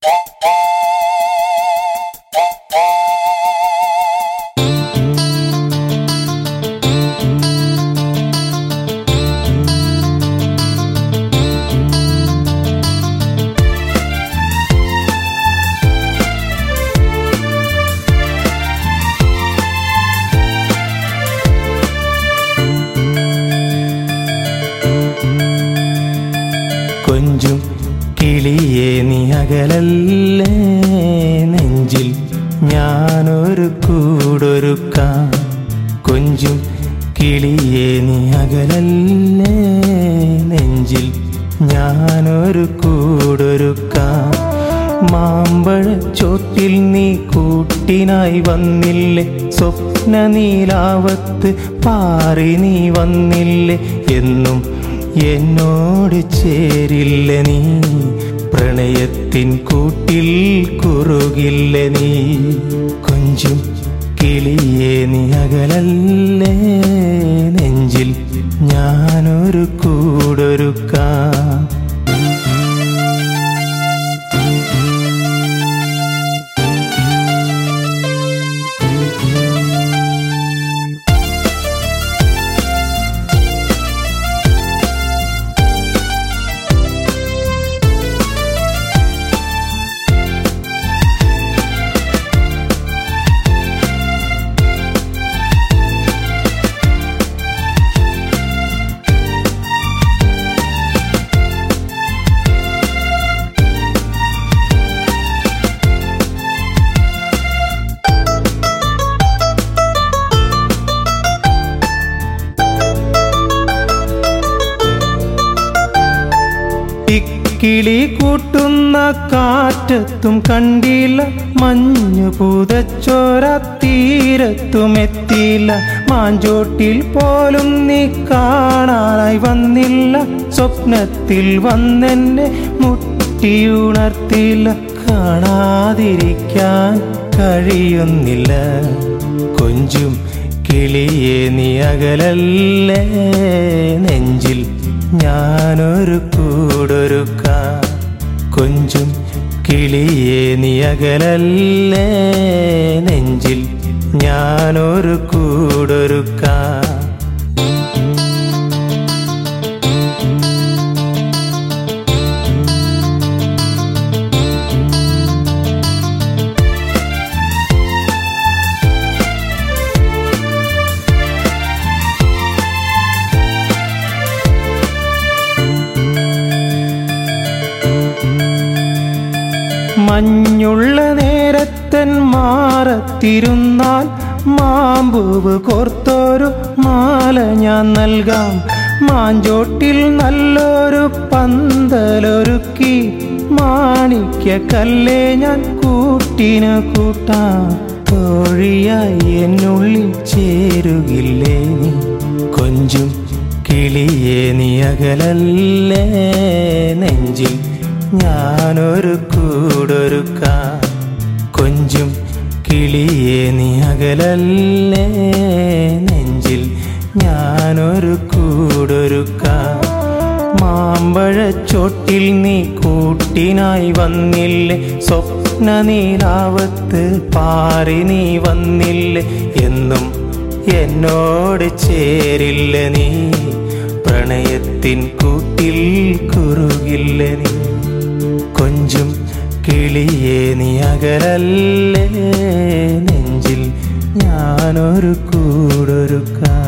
കൊഞ്ചും കിളിയെ നീ അകലല്ലേ നെഞ്ചിൽ ഞാനൊരു കൂടൊരുക്കാം കൊഞ്ചും കിളിയെ നീ അകലല്ലേ നെഞ്ചിൽ ഞാനൊരു കൂടൊരുക്കാം മാമ്പഴ ചോട്ടിൽ നീ കൂട്ടിനായി വന്നില്ലേ സ്വപ്ന നീലാവത്ത് പാറി നീ വന്നില്ലേ എന്നും എന്നോട് ചേരില്ല നീ പ്രണയത്തിൻ കൂട്ടിൽ കുറുകില്ല നീ കൊഞ്ചും കിളിയെ നീ അകലല്ലേ നെഞ്ചിൽ ഞാനൊരു കൂടൊരുക്കാം ഇക്കിളി കൂട്ടുന്ന കാറ്റത്തും കണ്ടില്ല മഞ്ഞു പൂതച്ചോര തീരത്തും എത്തിയില്ല മാഞ്ചോട്ടിൽ പോലും നീ കാണാനായി വന്നില്ല സ്വപ്നത്തിൽ വന്നെന്നെ മുട്ടിയുണർത്തില്ല കാണാതിരിക്കാൻ കഴിയുന്നില്ല കൊഞ്ചും കിളിയെ നീ അകലല്ലേ നെഞ്ചിൽ ഞാനൊരു കൂടൊരുക്കാം കൊഞ്ചും കിളിയെ നീ അകലല്ലേ നെഞ്ചിൽ ഞാനൊരു കൂടൊരുക്കാം മഞ്ഞുള്ള നേരത്തൻ മാറത്തിരുന്നാൽ മാമ്പൂവ് കോർത്തൊരു മാല ഞാൻ നൽകാം മാഞ്ചോട്ടിൽ നല്ലൊരു പന്തലൊരുക്കി മാണിക്യ കല്ലേ ഞാൻ കൂട്ടിന് കൂട്ടാം തോഴിയായി എന്നുള്ളിൽ ചേരുകില്ലേ നീ കൊഞ്ചും കിളിയെ നീ അകലല്ലേ നെഞ്ചിൽ ഞാനൊരു കൂടൊരുക്കാം കൊഞ്ചും കിളിയെ നീ അകലല്ലേ നെഞ്ചിൽ ഞാനൊരു കൂടൊരുക്കാം മാമ്പഴച്ചോട്ടിൽ നീ കൂട്ടിനായി വന്നില്ലേ സ്വപ്ന നീലാവത്ത് പാറി നീ വന്നില്ലേ എന്നും എന്നോട് ചേരില്ല നീ പ്രണയത്തിൻ കൂട്ടിൽ കുറുകില്ല നീ കൊഞ്ചും കിളിയെ നീ അകലല്ലേ നെഞ്ചിൽ ഞാനൊരു കൂടൊരുക്കാം